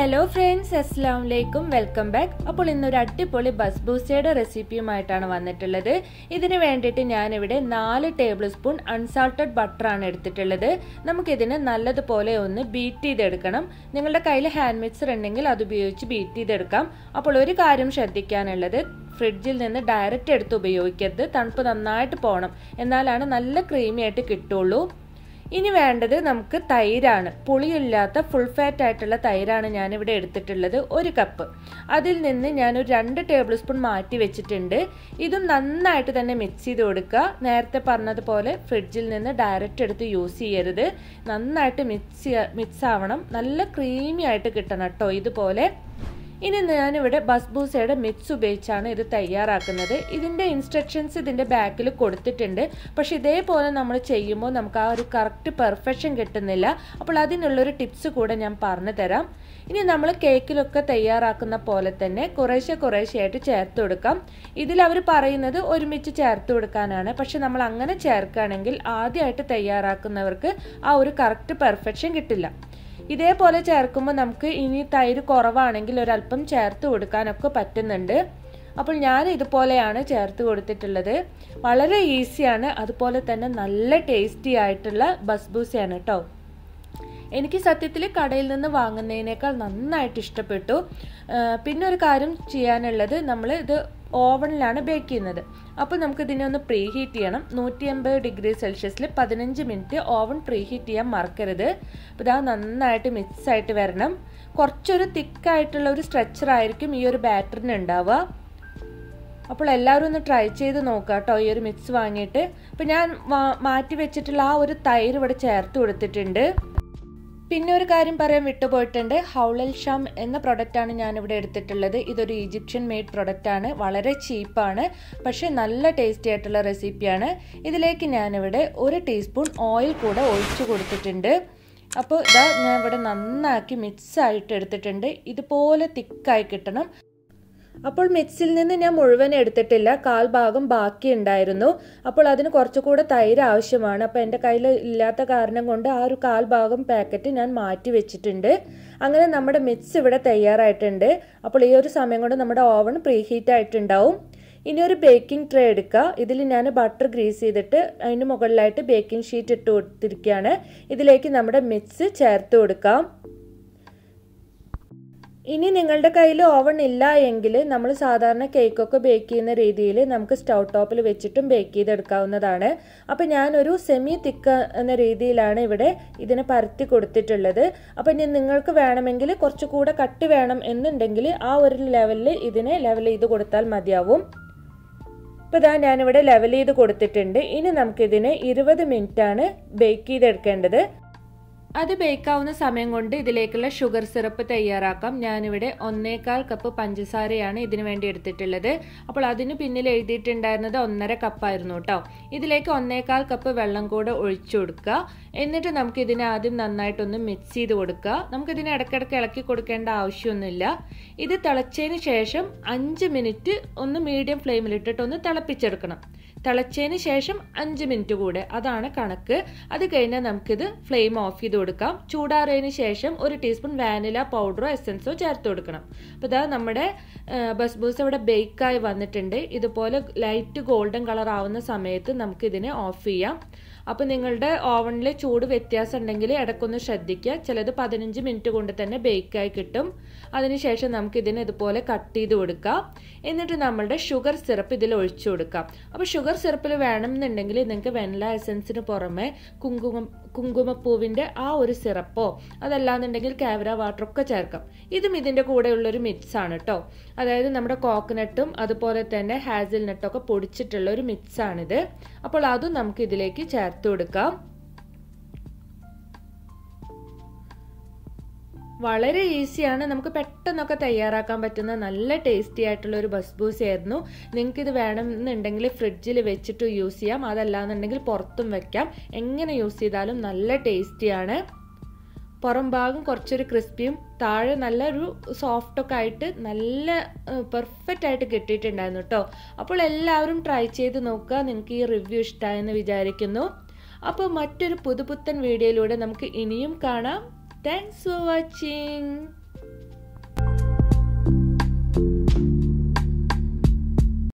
hello friends അസ്സാം വലൈക്കും welcome back അപ്പോൾ ഇന്നൊരു അടിപൊളി ബസ് ബൂസയുടെ റെസിപ്പിയുമായിട്ടാണ് വന്നിട്ടുള്ളത് ഇതിന് വേണ്ടിയിട്ട് ഞാനിവിടെ നാല് ടേബിൾ സ്പൂൺ അൺസാൾട്ടഡ് ബട്ടറാണ് എടുത്തിട്ടുള്ളത് നമുക്കിതിന് നല്ലതുപോലെ ഒന്ന് ബീറ്റ് ചെയ്തെടുക്കണം നിങ്ങളുടെ കയ്യിൽ ഹാൻഡ് മിക്സർ ഉണ്ടെങ്കിൽ അത് ഉപയോഗിച്ച് ബീറ്റ് ചെയ്തെടുക്കാം അപ്പോൾ ഒരു കാര്യം ശ്രദ്ധിക്കാനുള്ളത് ഫ്രിഡ്ജിൽ നിന്ന് ഡയറക്റ്റ് എടുത്ത് ഉപയോഗിക്കരുത് തണുപ്പ് നന്നായിട്ട് പോകണം എന്നാലാണ് നല്ല ക്രീമി ആയിട്ട് കിട്ടുള്ളൂ ഇനി വേണ്ടത് നമുക്ക് തൈരാണ് പുളിയില്ലാത്ത ഫുൾ ഫാറ്റ് ആയിട്ടുള്ള തൈരാണ് ഞാനിവിടെ എടുത്തിട്ടുള്ളത് ഒരു കപ്പ് അതിൽ നിന്ന് ഞാനൊരു രണ്ട് ടേബിൾ സ്പൂൺ മാറ്റി വെച്ചിട്ടുണ്ട് ഇതും നന്നായിട്ട് തന്നെ മിക്സ് ചെയ്ത് കൊടുക്കുക നേരത്തെ പറഞ്ഞതുപോലെ ഫ്രിഡ്ജിൽ നിന്ന് ഡയറക്റ്റ് എടുത്ത് യൂസ് ചെയ്യരുത് നന്നായിട്ട് മിക്സ് മിക്സ് ആവണം നല്ല ക്രീമി ആയിട്ട് കിട്ടണം കേട്ടോ ഇതുപോലെ ഇനി ഞാനിവിടെ ബസ്ബൂസയുടെ മിക്സ് ഉപയോഗിച്ചാണ് ഇത് തയ്യാറാക്കുന്നത് ഇതിൻ്റെ ഇൻസ്ട്രക്ഷൻസ് ഇതിൻ്റെ ബാക്കിൽ കൊടുത്തിട്ടുണ്ട് പക്ഷെ ഇതേപോലെ നമ്മൾ ചെയ്യുമ്പോൾ നമുക്ക് ആ ഒരു കറക്റ്റ് പെർഫെക്ഷൻ കിട്ടുന്നില്ല അപ്പോൾ അതിനുള്ളൊരു ടിപ്സ് കൂടെ ഞാൻ പറഞ്ഞു തരാം ഇനി നമ്മൾ കേക്കിലൊക്കെ തയ്യാറാക്കുന്ന പോലെ തന്നെ കുറേശ്ശെ കുറേശ്ശെയായിട്ട് ചേർത്ത് കൊടുക്കാം ഇതിൽ അവർ പറയുന്നത് ഒരുമിച്ച് ചേർത്ത് കൊടുക്കാനാണ് പക്ഷെ നമ്മൾ അങ്ങനെ ചേർക്കുകയാണെങ്കിൽ ആദ്യമായിട്ട് തയ്യാറാക്കുന്നവർക്ക് ആ ഒരു കറക്റ്റ് പെർഫെക്ഷൻ കിട്ടില്ല ഇതേപോലെ ചേർക്കുമ്പോൾ നമുക്ക് ഇനി തൈര് കുറവാണെങ്കിൽ ഒരല്പം ചേർത്ത് കൊടുക്കാനൊക്കെ പറ്റുന്നുണ്ട് അപ്പോൾ ഞാൻ ഇതുപോലെയാണ് ചേർത്ത് കൊടുത്തിട്ടുള്ളത് വളരെ ഈസിയാണ് അതുപോലെ തന്നെ നല്ല ടേസ്റ്റി ആയിട്ടുള്ള ബസ്ബൂസയാണ് കേട്ടോ എനിക്ക് സത്യത്തിൽ കടയിൽ നിന്ന് വാങ്ങുന്നതിനേക്കാൾ നന്നായിട്ട് ഇഷ്ടപ്പെട്ടു പിന്നെ ഒരു കാര്യം ചെയ്യാനുള്ളത് നമ്മൾ ഇത് ഓവനിലാണ് ബേക്ക് ചെയ്യുന്നത് അപ്പോൾ നമുക്ക് ഇതിനെ ഒന്ന് പ്രീ ഹീറ്റ് ചെയ്യണം നൂറ്റി അമ്പത് ഡിഗ്രി സെൽഷ്യസിൽ പതിനഞ്ച് മിനിറ്റ് ഓവൻ പ്രീ ഹീറ്റ് ചെയ്യാൻ മറക്കരുത് അപ്പോൾ ഇതാ നന്നായിട്ട് മിക്സ് ആയിട്ട് വരണം കുറച്ചൊരു തിക്കായിട്ടുള്ള ഒരു സ്ട്രെച്ചർ ആയിരിക്കും ഈ ഒരു ബാറ്ററിന് ഉണ്ടാവുക അപ്പോൾ എല്ലാവരും ഒന്ന് ട്രൈ ചെയ്ത് നോക്കുക കേട്ടോ ഈ ഒരു മിക്സ് വാങ്ങിയിട്ട് അപ്പോൾ ഞാൻ മാറ്റി വെച്ചിട്ടുള്ള ആ ഒരു തൈര് ഇവിടെ ചേർത്ത് കൊടുത്തിട്ടുണ്ട് പിന്നെ ഒരു കാര്യം പറയാൻ വിട്ടുപോയിട്ടുണ്ട് ഹൗളൽ ഷാം എന്ന പ്രൊഡക്റ്റാണ് ഞാനിവിടെ എടുത്തിട്ടുള്ളത് ഇതൊരു ഈജിപ്ഷ്യൻ മെയ്ഡ് പ്രൊഡക്റ്റാണ് വളരെ ചീപ്പാണ് പക്ഷേ നല്ല ടേസ്റ്റി ആയിട്ടുള്ള റെസിപ്പിയാണ് ഇതിലേക്ക് ഞാനിവിടെ ഒരു ടീസ്പൂൺ ഓയിൽ കൂടെ ഒഴിച്ചു കൊടുത്തിട്ടുണ്ട് അപ്പോൾ ഇതാ ഞാൻ ഇവിടെ നന്നാക്കി മിക്സ് ആയിട്ട് എടുത്തിട്ടുണ്ട് ഇതുപോലെ തിക്കായി കിട്ടണം അപ്പോൾ മിക്സിൽ നിന്ന് ഞാൻ മുഴുവൻ എടുത്തിട്ടില്ല കാൽ ഭാഗം ബാക്കി ഉണ്ടായിരുന്നു അപ്പോൾ അതിന് കുറച്ചുകൂടെ തൈര് ആവശ്യമാണ് അപ്പോൾ എൻ്റെ കയ്യിൽ ഇല്ലാത്ത കാരണം കൊണ്ട് ആ ഒരു കാൽ ഭാഗം പാക്കറ്റ് ഞാൻ മാറ്റി വെച്ചിട്ടുണ്ട് അങ്ങനെ നമ്മുടെ മിക്സ് ഇവിടെ തയ്യാറായിട്ടുണ്ട് അപ്പോൾ ഈ ഒരു സമയം കൊണ്ട് നമ്മുടെ ഓവൺ പ്രീ ഹീറ്റ് ആയിട്ടുണ്ടാവും ഇനി ഒരു ബേക്കിംഗ് ട്രേ എടുക്കുക ഇതിൽ ഞാൻ ബട്ടർ ഗ്രീസ് ചെയ്തിട്ട് അതിന് മുകളിലായിട്ട് ബേക്കിംഗ് ഷീറ്റ് ഇട്ട് കൊടുത്തിരിക്കുകയാണ് ഇതിലേക്ക് നമ്മുടെ മിക്സ് ചേർത്ത് കൊടുക്കാം ഇനി നിങ്ങളുടെ കയ്യിൽ ഓവൺ ഇല്ല എങ്കിൽ നമ്മൾ സാധാരണ കേക്കൊക്കെ ബേക്ക് ചെയ്യുന്ന രീതിയിൽ നമുക്ക് സ്റ്റൗ ടോപ്പിൽ വെച്ചിട്ടും ബേക്ക് ചെയ്തെടുക്കാവുന്നതാണ് അപ്പോൾ ഞാനൊരു സെമി തിക്ക് എന്ന രീതിയിലാണ് ഇവിടെ ഇതിനെ പരത്തി കൊടുത്തിട്ടുള്ളത് അപ്പോൾ ഇനി നിങ്ങൾക്ക് വേണമെങ്കിൽ കുറച്ചുകൂടെ കട്ടി വേണം എന്നുണ്ടെങ്കിൽ ആ ഒരു ലെവലിൽ ഇതിനെ ലെവൽ ചെയ്ത് കൊടുത്താൽ മതിയാവും ഇപ്പോൾ ഇതാ ഞാനിവിടെ ലെവൽ ചെയ്ത് കൊടുത്തിട്ടുണ്ട് ഇനി നമുക്കിതിനെ ഇരുപത് മിനിറ്റാണ് ബേക്ക് ചെയ്തെടുക്കേണ്ടത് അത് ബേക്കാവുന്ന സമയം കൊണ്ട് ഇതിലേക്കുള്ള ഷുഗർ സിറപ്പ് തയ്യാറാക്കാം ഞാനിവിടെ ഒന്നേകാൽ കപ്പ് പഞ്ചസാരയാണ് ഇതിനു വേണ്ടി എടുത്തിട്ടുള്ളത് അപ്പോൾ അതിന് പിന്നിൽ എഴുതിയിട്ടുണ്ടായിരുന്നത് ഒന്നര കപ്പായിരുന്നു കേട്ടോ ഇതിലേക്ക് ഒന്നേകാൽ കപ്പ് വെള്ളം കൂടെ ഒഴിച്ചു കൊടുക്കുക എന്നിട്ട് നമുക്ക് ഇതിനെ ആദ്യം നന്നായിട്ടൊന്ന് മിക്സ് ചെയ്ത് കൊടുക്കുക നമുക്കിതിനെ ഇടയ്ക്കിടയ്ക്ക് ഇളക്കി കൊടുക്കേണ്ട ആവശ്യമൊന്നുമില്ല ഇത് തിളച്ചതിന് ശേഷം അഞ്ച് മിനിറ്റ് ഒന്ന് മീഡിയം ഫ്ലെയിമിലിട്ടിട്ട് ഒന്ന് തിളപ്പിച്ചെടുക്കണം തിളച്ചതിന് ശേഷം അഞ്ച് മിനിറ്റ് കൂടെ അതാണ് കണക്ക് അത് കഴിഞ്ഞാൽ നമുക്കിത് ഫ്ലെയിം ഓഫ് ചെയ്ത് കൊടുക്കാം ചൂടാറിയതിന് ശേഷം ഒരു ടീസ്പൂൺ വാനില പൗഡറോ എസൻസോ ചേർത്ത് കൊടുക്കണം അപ്പോൾ ഇതാ നമ്മുടെ ബസ്ബൂസ് ഇവിടെ ബേക്കായി വന്നിട്ടുണ്ട് ഇതുപോലെ ലൈറ്റ് ഗോൾഡൻ കളർ ആവുന്ന സമയത്ത് നമുക്കിതിനെ ഓഫ് ചെയ്യാം അപ്പോൾ നിങ്ങളുടെ ഓവനിൽ ചൂട് വ്യത്യാസം ഉണ്ടെങ്കിൽ ഇടയ്ക്കൊന്ന് ശ്രദ്ധിക്കുക ചിലത് പതിനഞ്ച് മിനിറ്റ് കൊണ്ട് തന്നെ ബേക്കായി കിട്ടും അതിനുശേഷം നമുക്ക് ഇതിനെ ഇതുപോലെ കട്ട് ചെയ്ത് കൊടുക്കാം എന്നിട്ട് നമ്മളുടെ ഷുഗർ സിറപ്പ് ഇതിൽ ഒഴിച്ചു കൊടുക്കാം അപ്പോൾ ഷുഗർ സിറപ്പിൽ വേണമെന്നുണ്ടെങ്കിൽ നിങ്ങൾക്ക് വെനില എസൻസിന് പുറമെ കുങ്കുമം കുങ്കുമപ്പൂവിൻ്റെ ആ ഒരു സിറപ്പോ അതല്ലാന്നുണ്ടെങ്കിൽ കാവര വാട്ടറൊക്കെ ചേർക്കാം ഇതും ഇതിൻ്റെ കൂടെയുള്ളൊരു മിക്സ് ആണ് കേട്ടോ അതായത് നമ്മുടെ കോക്കനട്ടും അതുപോലെ തന്നെ ഹാസിൽ നട്ടൊക്കെ പൊടിച്ചിട്ടുള്ള ഒരു മിക്സ് ആണിത് അപ്പോൾ അതും നമുക്ക് ഇതിലേക്ക് ചേർത്ത് കൊടുക്കാം വളരെ ഈസിയാണ് നമുക്ക് പെട്ടെന്നൊക്കെ തയ്യാറാക്കാൻ പറ്റുന്ന നല്ല ടേസ്റ്റി ആയിട്ടുള്ള ഒരു ബസ്ബൂസ് ആയിരുന്നു നിങ്ങൾക്ക് ഇത് വേണമെന്നുണ്ടെങ്കിൽ ഫ്രിഡ്ജിൽ വെച്ചിട്ട് യൂസ് ചെയ്യാം അതല്ലാന്നുണ്ടെങ്കിൽ പുറത്തും വെക്കാം എങ്ങനെ യൂസ് ചെയ്താലും നല്ല ടേസ്റ്റിയാണ് പുറം ഭാഗം കുറച്ചൊരു ക്രിസ്പിയും താഴെ നല്ലൊരു സോഫ്റ്റൊക്കെ ആയിട്ട് നല്ല പെർഫെക്റ്റ് ആയിട്ട് കിട്ടിയിട്ടുണ്ടായിരുന്നു കേട്ടോ അപ്പോൾ എല്ലാവരും ട്രൈ ചെയ്ത് നോക്കുക നിങ്ങൾക്ക് ഈ റിവ്യൂ ഇഷ്ടമായെന്ന് വിചാരിക്കുന്നു അപ്പോൾ മറ്റൊരു പുതുപുത്തൻ വീഡിയോയിലൂടെ നമുക്ക് ഇനിയും കാണാം താങ്ക്സ് ഫോർ വാച്ചിങ്